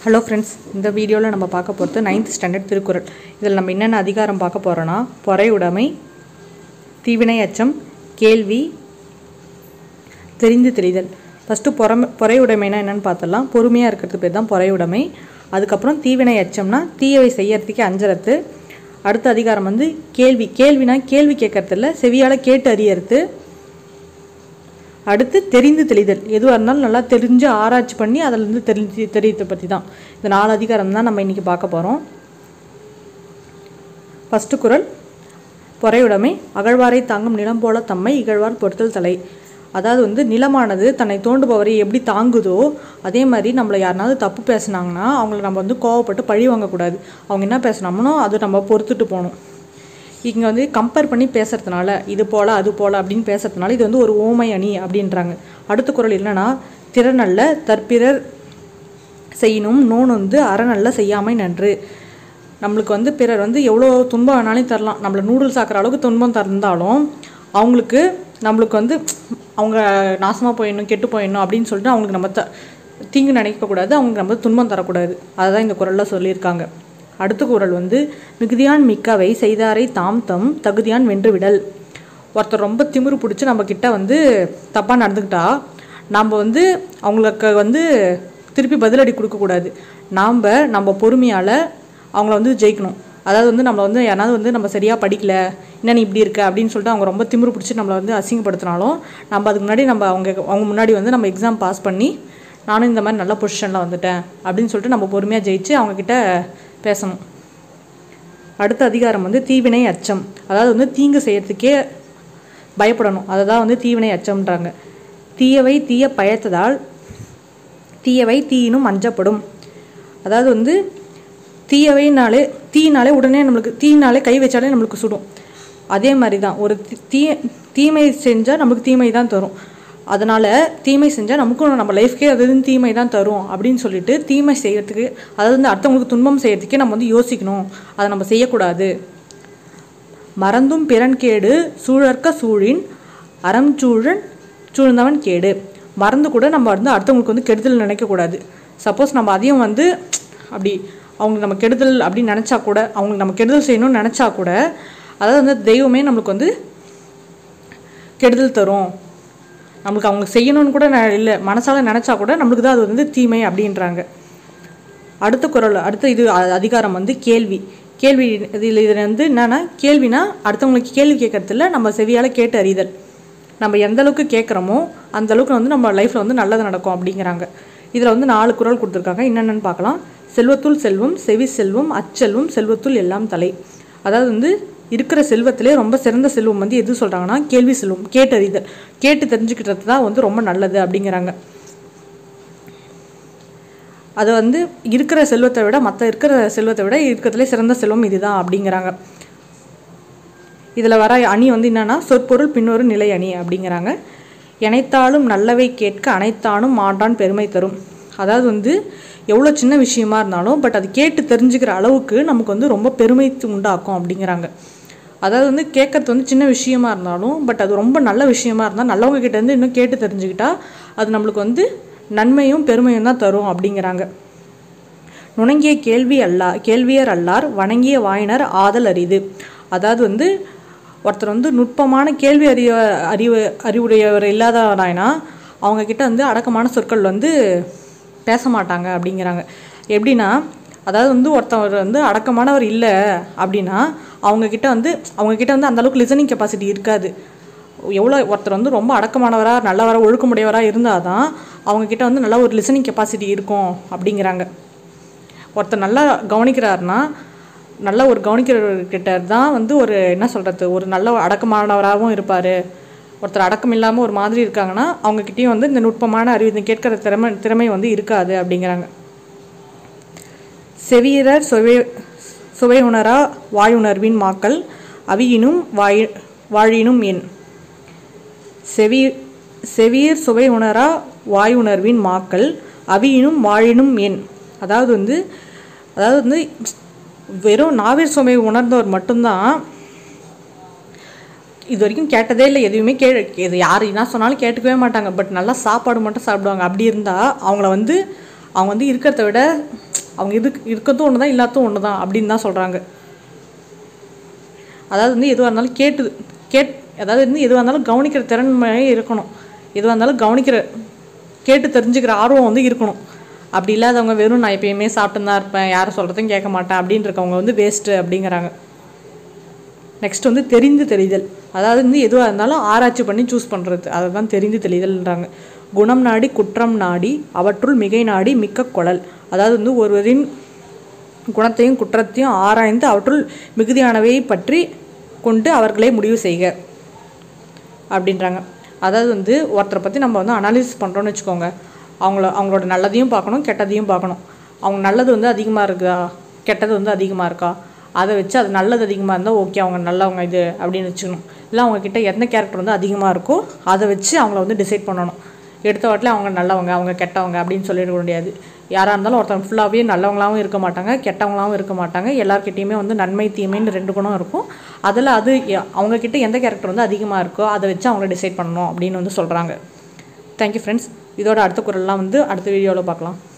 hello friends இந்த வீடியோவில் நம்ம பார்க்க போகிறது நைன்த் ஸ்டாண்டர்ட் திருக்குறள் இதில் நம்ம என்னென்ன அதிகாரம் பார்க்க போகிறோன்னா பொறையுடைமை தீவினை அச்சம் கேள்வி தெரிந்து தெரிதல் ஃபஸ்ட்டு பொறமை பொறையுடைமைனா என்னென்னு பார்த்தலாம் பொறுமையாக இருக்கிறது பேர் தான் பொறையுடைமை அதுக்கப்புறம் தீவினை அச்சம்னா தீயவை செய்யறதுக்கு அஞ்சறது அடுத்த அதிகாரம் வந்து கேள்வி கேள்வினா கேள்வி கேட்கறது இல்லை செவியால் கேட்டு அறியறது அடுத்து தெரிந்து தெளிதல் எதுவாக இருந்தாலும் நல்லா தெரிஞ்சு ஆராய்ச்சி பண்ணி அதிலேருந்து தெரிஞ்சு தெரியத்தை பற்றி தான் இந்த நாலு அதிகாரம் தான் நம்ம இன்றைக்கி பார்க்க போகிறோம் ஃபஸ்ட்டு குறள் பொறையுடைமை அகழ்வாரை தாங்கும் நிலம் போல தம்மை இகழ்வார் பொறுத்தல் தலை அதாவது வந்து நிலமானது தன்னை தோண்டுபவரை எப்படி தாங்குதோ அதே மாதிரி நம்மளை யாருனாவது தப்பு பேசுனாங்கன்னா அவங்கள நம்ம வந்து கோவப்பட்டு பழி வாங்கக்கூடாது அவங்க என்ன பேசுனாமனோ அது நம்ம பொறுத்துட்டு போகணும் இங்கே வந்து கம்பேர் பண்ணி பேசுறதுனால இது போல் அது போல் அப்படின்னு பேசுறதுனால இது வந்து ஒரு ஓமை அணி அப்படின்றாங்க அடுத்த குறள் என்னன்னா திறனல்ல தற்பிறர் செய்யணும் நோன் வந்து அறநல்ல செய்யாமை நன்று நம்மளுக்கு வந்து பிறர் வந்து எவ்வளோ துன்பம் வேணாலும் தரலாம் நம்மளை நூடுல்ஸ் ஆக்குற அளவுக்கு துன்பம் தந்தாலும் அவங்களுக்கு நம்மளுக்கு வந்து அவங்க நாசமாக போயிடணும் கெட்டு போயிடணும் அப்படின்னு சொல்லிட்டு அவங்களுக்கு நம்ம த தீங்கு நினைக்கக்கூடாது அவங்களுக்கு நம்ம துன்பம் தரக்கூடாது அதுதான் இந்த குரலில் சொல்லியிருக்காங்க அடுத்த குறள் வந்து மிகுதியான் மிக்கவை செய்தாரை தாம் தம் தகுதியான் வென்று விடல் ஒருத்தர் ரொம்ப திமிரு பிடிச்சி நம்ம கிட்ட வந்து தப்பாக நடந்துக்கிட்டா நாம் வந்து அவங்களுக்கு வந்து திருப்பி பதிலடி கொடுக்கக்கூடாது நாம் நம்ம பொறுமையால் அவங்கள வந்து ஜெயிக்கணும் அதாவது வந்து நம்ம வந்து யாராவது வந்து நம்ம சரியாக படிக்கல என்ன நீ இப்படி இருக்க அப்படின்னு சொல்லிட்டு அவங்க ரொம்ப திமிரு பிடிச்சி நம்மளை வந்து அசிங்கப்படுத்தினாலும் நம்ம அதுக்கு முன்னாடி நம்ம அவங்க அவங்க முன்னாடி வந்து நம்ம எக்ஸாம் பாஸ் பண்ணி நானும் இந்த மாதிரி நல்ல பொசிஷனில் வந்துட்டேன் அப்படின்னு சொல்லிட்டு நம்ம பொறுமையாக ஜெயிச்சு அவங்கக்கிட்ட பேசணும் அடுத்த அதிகாரம் வந்து தீவினை அச்சம் அதாவது வந்து தீங்கு செய்யறதுக்கே பயப்படணும் அதை தான் வந்து தீவினை அச்சம்ன்றாங்க தீயவை தீய பயத்ததால் தீயவை தீயினும் அஞ்சப்படும் அதாவது வந்து தீயவைனாலே தீயினாலே உடனே நம்மளுக்கு தீயினாலே கை வச்சாலே நம்மளுக்கு சுடும் அதே மாதிரி தான் ஒரு தீ தீமை செஞ்சால் நமக்கு தீமை தான் தரும் அதனால் தீமை செஞ்சால் நமக்கும் நம்ம லைஃப்க்கே அது வந்து தீமை தான் தரும் அப்படின்னு சொல்லிட்டு தீமை செய்யறதுக்கு அதாவது வந்து அடுத்தவங்களுக்கு துன்பம் செய்யறதுக்கே நம்ம வந்து யோசிக்கணும் அதை நம்ம செய்யக்கூடாது மறந்தும் பிறன் கேடு சூழற்க சூழின் அறம் சூழன் சூழ்ந்தவன் கேடு மறந்து கூட நம்ம வந்து அடுத்தவங்களுக்கு வந்து கெடுதல் நினைக்கக்கூடாது சப்போஸ் நம்ம அதையும் வந்து அப்படி அவங்களுக்கு நம்ம கெடுதல் அப்படின்னு நினச்சா கூட அவங்களுக்கு நம்ம கெடுதல் செய்யணும்னு நினச்சா கூட அதாவது வந்து தெய்வமே நம்மளுக்கு வந்து கெடுதல் தரும் நம்மளுக்கு அவங்க செய்யணும்னு கூட இல்லை மனசால் நினச்சா கூட நம்மளுக்கு தான் அது வந்து தீமை அப்படின்றாங்க அடுத்த குரல் அடுத்த இது அதிகாரம் வந்து கேள்வி கேள்வி இதில் இதில் வந்து என்னென்னா கேள்வினா அடுத்தவங்களுக்கு கேள்வி கேட்கறதில்ல நம்ம செவியால் கேட்டு அறிதல் நம்ம எந்த அளவுக்கு கேட்குறோமோ அந்த அளவுக்கு வந்து நம்ம லைஃப்பில் வந்து நல்லது நடக்கும் அப்படிங்கிறாங்க இதில் வந்து நாலு குரல் கொடுத்துருக்காங்க என்னென்னு பார்க்கலாம் செல்வத்துள் செல்வம் செவி செல்வம் அச்செல்வம் செல்வத்துள் எல்லாம் தலை அதாவது வந்து இருக்கிற செல்வத்திலே ரொம்ப சிறந்த செல்வம் வந்து எது சொல்கிறாங்கன்னா கேள்வி செல்வம் கேட்டறிதல் கேட்டு தெரிஞ்சுக்கிட்டது தான் வந்து ரொம்ப நல்லது அப்படிங்கிறாங்க அது வந்து இருக்கிற செல்வத்தை விட மற்ற இருக்கிற செல்வத்தை விட இருக்கிறதுலே சிறந்த செல்வம் இதுதான் அப்படிங்கிறாங்க இதில் வர அணி வந்து என்னென்னா சொற்பொருள் பின்னொரு நிலை அணி அப்படிங்கிறாங்க எனைத்தாலும் நல்லவை கேட்க அனைத்தானும் மாண்டான் பெருமை தரும் அதாவது வந்து எவ்வளோ சின்ன விஷயமா இருந்தாலும் பட் அது கேட்டு தெரிஞ்சுக்கிற அளவுக்கு நமக்கு வந்து ரொம்ப பெருமை உண்டாக்கும் அப்படிங்கிறாங்க அதாவது வந்து கேட்கறது வந்து சின்ன விஷயமா இருந்தாலும் பட் அது ரொம்ப நல்ல விஷயமா இருந்தால் நல்லவங்க கிட்டேருந்து இன்னும் கேட்டு தெரிஞ்சுக்கிட்டா அது நம்மளுக்கு வந்து நன்மையும் பெருமையும் தான் தரும் அப்படிங்கிறாங்க நுணங்கிய கேள்வி அல்லா கேள்வியர் அல்லார் வணங்கிய வாயினர் ஆதல் அரிது அதாவது வந்து ஒருத்தர் வந்து நுட்பமான கேள்வி அறிய அறிவு அறிவுடையவர் இல்லாதவராயினா அவங்கக்கிட்ட வந்து அடக்கமான சொற்கள் வந்து பேச மாட்டாங்க அப்படிங்கிறாங்க எப்படின்னா அதாவது வந்து ஒருத்தவர் வந்து அடக்கமானவர் இல்லை அப்படின்னா அவங்கக்கிட்ட வந்து அவங்கக்கிட்ட வந்து அந்தளவுக்கு லிசனிங் கெப்பாசிட்டி இருக்காது எவ்வளோ ஒருத்தர் வந்து ரொம்ப அடக்கமானவராக நல்லவராக ஒழுக்கமுடையவராக இருந்தால் தான் அவங்கக்கிட்ட வந்து நல்ல ஒரு லிசனிங் கெப்பாசிட்டி இருக்கும் அப்படிங்கிறாங்க ஒருத்தர் நல்லா கவனிக்கிறாருன்னா நல்ல ஒரு கவனிக்கிறவர்கிட்ட தான் வந்து ஒரு என்ன சொல்கிறது ஒரு நல்ல அடக்கமானவராகவும் இருப்பார் ஒருத்தர் அடக்கம் இல்லாமல் ஒரு மாதிரி இருக்காங்கன்னா அவங்கக்கிட்டேயும் வந்து இந்த நுட்பமான அறிவு கேட்குற திறமை திறமை வந்து இருக்காது அப்படிங்கிறாங்க செவியரர் சுவை சுவையுணரா வாயுணர்வின் மாக்கள் அவியினும் வாய் வாழினும் என் செவி செவியர் சுவை உணரா வாயுணர்வின் மாக்கள் அவியினும் வாழினும் என் அதாவது வந்து அதாவது வந்து வெறும் நாவிர் சுவை உணர்ந்தவர் மட்டும்தான் இது வரைக்கும் கேட்டதே இல்லை எதுவுமே கே இது யார் என்ன சொன்னாலும் கேட்டுக்கவே மாட்டாங்க பட் நல்லா சாப்பாடு மட்டும் சாப்பிடுவாங்க அப்படி இருந்தால் அவங்கள வந்து அவங்க வந்து இருக்கிறத விட அவங்க இதுக்கு இருக்கிறதும் ஒன்று தான் இல்லாததும் ஒன்று தான் அப்படின்னு தான் சொல்கிறாங்க அதாவது வந்து எதுவாக இருந்தாலும் கேட்டு கேட் அதாவது வந்து எதுவாக இருந்தாலும் கவனிக்கிற திறன்மையே இருக்கணும் எதுவாக இருந்தாலும் கவனிக்கிற கேட்டு தெரிஞ்சுக்கிற ஆர்வம் வந்து இருக்கணும் அப்படி இல்லாதவங்க வெறும் நான் எப்பயுமே சாப்பிட்டு தான் இருப்பேன் யாரும் சொல்கிறதையும் கேட்க மாட்டேன் அப்படின்னு இருக்கவங்க வந்து வேஸ்ட்டு அப்படிங்கிறாங்க நெக்ஸ்ட் வந்து தெரிந்து தெளிதல் அதாவது வந்து எதுவாக இருந்தாலும் ஆராய்ச்சி பண்ணி சூஸ் பண்ணுறது அதை தான் தெரிந்து தெளிதல்ன்றாங்க குணம் நாடி குற்றம் நாடி அவற்றுள் மிகை நாடி மிக்க குழல் அதாவது வந்து ஒருவரின் குணத்தையும் குற்றத்தையும் ஆராய்ந்து அவற்றுள் மிகுதியானவை பற்றி கொண்டு அவர்களை முடிவு செய்க அப்படின்றாங்க அதாவது வந்து ஒருத்தரை பற்றி நம்ம வந்து அனாலிசிஸ் பண்ணுறோன்னு வச்சுக்கோங்க அவங்கள அவங்களோட நல்லதையும் பார்க்கணும் கெட்டதையும் பார்க்கணும் அவங்க நல்லது வந்து அதிகமாக இருக்கா கெட்டது வந்து அதிகமாக இருக்கா அதை வச்சு அது நல்லது அதிகமாக இருந்தால் ஓகே அவங்க நல்லவங்க இது அப்படின்னு வச்சுக்கணும் இல்லை அவங்கக்கிட்ட எந்த கேரக்டர் வந்து அதிகமாக இருக்கோ அதை வச்சு அவங்கள வந்து டிசைட் பண்ணணும் எடுத்த வாட்டில் அவங்க நல்லவங்க அவங்க கெட்டவங்க அப்படின்னு சொல்லிட முடியாது யாராக இருந்தாலும் ஒருத்தவங்க ஃபுல்லாகவே நல்லவங்களாகவும் இருக்க மாட்டாங்க கெட்டவங்களாகவும் இருக்க மாட்டாங்க எல்லார்கிட்டேயுமே வந்து நன்மை தீமைன்னு ரெண்டு குணம் இருக்கும் அதில் அது எ- அவங்கக்கிட்ட எந்த கேரக்டர் வந்து அதிகமாக இருக்கோ அதை வச்சு அவங்கள டிசைட் பண்ணணும் அப்படின்னு வந்து சொல்கிறாங்க தேங்க்யூ ஃப்ரெண்ட்ஸ் இதோட அடுத்த குரல்லாம் வந்து அடுத்த வீடியோவில் பார்க்கலாம்